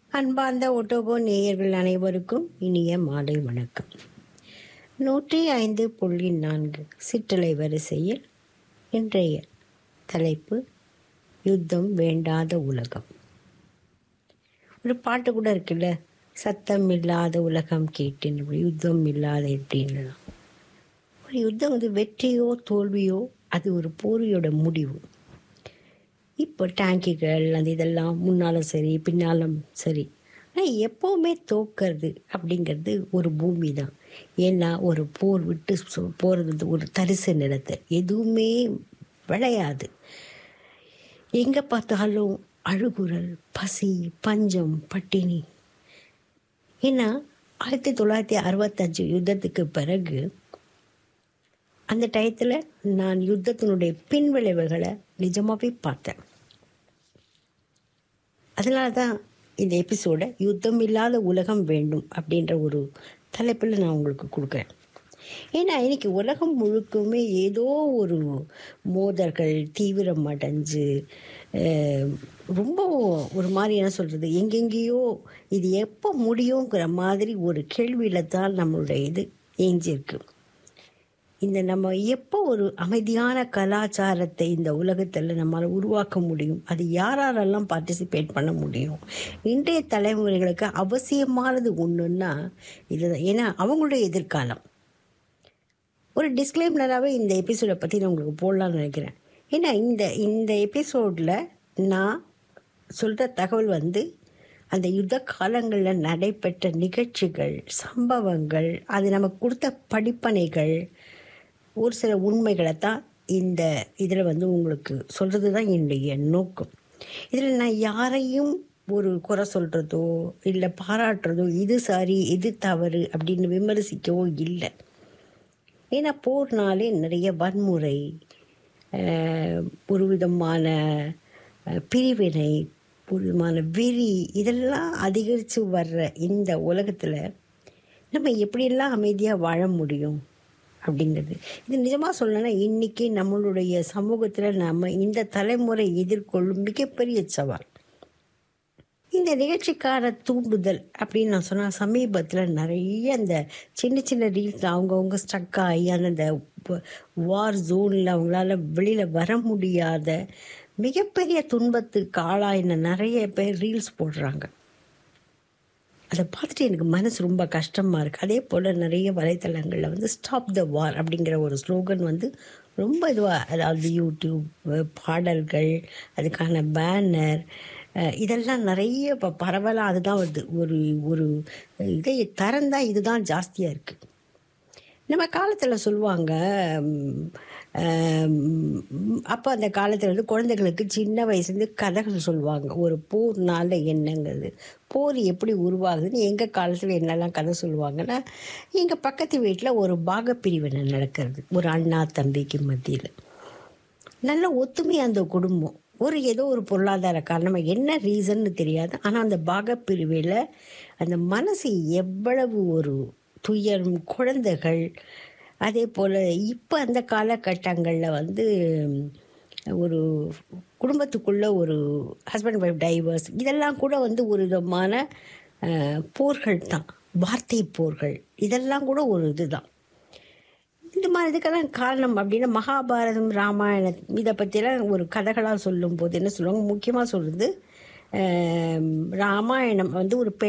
அன்பார்ந்த ஒட்டோகோ நேயர்கள் அனைவருக்கும் இனிய மாலை வணக்கம் நூற்றி ஐந்து புள்ளி நான்கு சிற்றலை வரிசையில் இன்றைய தலைப்பு யுத்தம் வேண்டாத உலகம் ஒரு பாட்டு கூட இருக்குல்ல சத்தம் இல்லாத உலகம் கேட்டேன் யுத்தம் இல்லாத எப்படின்னு ஒரு யுத்தம் வந்து வெற்றியோ தோல்வியோ அது ஒரு போரியோட முடிவு இப்போ டேங்கிகள் அந்த இதெல்லாம் முன்னாலும் சரி பின்னாலும் சரி ஆனால் எப்போவுமே தோக்கிறது அப்படிங்கிறது ஒரு பூமி தான் ஏன்னா ஒரு போர் விட்டு சொ- போகிறது வந்து ஒரு தரிசு நிலத்தை எதுவுமே விளையாது எங்கே பார்த்தாலும் அழுகுரல் பசி பஞ்சம் பட்டினி ஏன்னா ஆயிரத்தி தொள்ளாயிரத்தி அறுபத்தஞ்சு யுத்தத்துக்கு பிறகு அந்த டயத்தில் நான் யுத்தத்தினுடைய பின்விளைவுகளை நிஜமாகவே பார்த்தேன் அதனால தான் இந்த எபிசோடை யுத்தம் இல்லாத உலகம் வேண்டும் அப்படின்ற ஒரு தலைப்பில் நான் உங்களுக்கு கொடுக்குறேன் ஏன்னா இன்னைக்கு உலகம் முழுக்குமே ஏதோ ஒரு மோதல்கள் தீவிரம் அடைஞ்சு அஹ், ரொம்ப ஒரு மாதிரி என்ன சொல்கிறது எங்கெங்கேயோ இது எப்போ முடியுங்கிற மாதிரி ஒரு கேள்வியில் தான் நம்மளுடைய இது ஏஞ்சிருக்கு இந்த நம்ம எப்போ ஒரு அமைதியான கலாச்சாரத்தை இந்த உலகத்தில் நம்மளால் உருவாக்க முடியும் அது யாரெல்லாம் பார்ட்டிசிபேட் பண்ண முடியும் இன்றைய தலைமுறைகளுக்கு அவசியமானது ஒன்றுன்னா இதுதான் ஏன்னா அவங்களுடைய எதிர்காலம் ஒரு டிஸ்க்ளைமராகவே இந்த எபிசோடை பற்றி நான் உங்களுக்கு போடலாம்னு நினைக்கிறேன் ஏன்னா இந்த இந்த எபிசோடில் நான் சொல்கிற தகவல் வந்து அந்த யுத்த காலங்களில் நடைபெற்ற நிகழ்ச்சிகள் சம்பவங்கள் அது நமக்கு கொடுத்த படிப்பனைகள் ஒரு சில உண்மைகளை தான் இந்த இதில் வந்து உங்களுக்கு சொல்கிறது தான் என்னுடைய நோக்கம் இதில் நான் யாரையும் ஒரு குறை சொல்கிறதோ இல்லை பாராட்டுறதோ இது சரி இது தவறு அப்படின்னு விமர்சிக்கவோ இல்லை ஏன்னா போர்னாலே நிறைய வன்முறை அஹ், ஒரு விதமான அஹ், பிரிவினை ஒரு விதமான வெறி இதெல்லாம் அதிகரித்து வர்ற இந்த உலகத்தில் நம்ம எப்படியெல்லாம் அமைதியாக வாழ முடியும் அப்படிங்கிறது இது நிஜமாக சொல்லணும்னா இன்றைக்கி நம்மளுடைய சமூகத்தில் நம்ம இந்த தலைமுறை எதிர்கொள்ளும் மிகப்பெரிய சவால் இந்த நிகழ்ச்சிக்கான தூண்டுதல் அப்படின்னு நான் சொன்னால் சமீபத்தில் நிறைய அந்த சின்ன சின்ன ரீல்ஸ் அவங்கவுங்க ஸ்டக் ஆகி அந்த வார் ஜோனில் அவங்களால வெளியில் வர முடியாத மிகப்பெரிய துன்பத்துக்கு ஆளாயின நிறைய பேர் ரீல்ஸ் போடுறாங்க அதை பார்த்துட்டு எனக்கு மனசு ரொம்ப கஷ்டமாக இருக்குது அதே போல் நிறைய வலைத்தளங்களில் வந்து ஸ்டாப் த வார் அப்படிங்கிற ஒரு ஸ்லோகன் வந்து ரொம்ப இதுவாக அதாவது யூடியூப் அஹ், பாடல்கள் அதுக்கான பேனர் இதெல்லாம் நிறைய இப்போ பரவலாக அதுதான் வருது ஒரு ஒரு இதை தரந்தான் இதுதான் ஜாஸ்தியாக இருக்குது நம்ம காலத்தில் சொல்லுவாங்க அப்போ அந்த காலத்தில் வந்து குழந்தைகளுக்கு சின்ன வயசுலேருந்து கதைகள் சொல்லுவாங்க ஒரு போர்னால என்னங்கிறது போர் எப்படி உருவாகுதுன்னு எங்கள் காலத்தில் என்னெல்லாம் கதை சொல்லுவாங்கன்னா எங்கள் பக்கத்து வீட்டில் ஒரு பாகப்பிரிவினை நடக்கிறது ஒரு அண்ணா தம்பிக்கு மத்தியில் நல்ல ஒத்துமை அந்த குடும்பம் ஒரு ஏதோ ஒரு பொருளாதார காரணமாக என்ன ரீசன்னு தெரியாது ஆனால் அந்த பாகப்பிரிவில் அந்த மனசு எவ்வளவு ஒரு துயரும் குழந்தைகள் அதே போல் இப்போ அந்த காலகட்டங்களில் வந்து ஒரு குடும்பத்துக்குள்ள ஒரு ஹஸ்பண்ட் ஒய்ஃப் டைவர்ஸ் இதெல்லாம் கூட வந்து ஒரு விதமான அஹ், போர்கள் தான் வார்த்தை போர்கள் இதெல்லாம் கூட ஒரு இதுதான் இந்த மாதிரி இதுக்கெல்லாம் காரணம் அப்படின்னா மகாபாரதம் ராமாயணம் இதை பற்றிலாம் ஒரு கதைகளாக சொல்லும்போது என்ன சொல்லுவாங்க முக்கியமாக சொல்கிறது ராமாயணம் வந்து ஒரு பெண்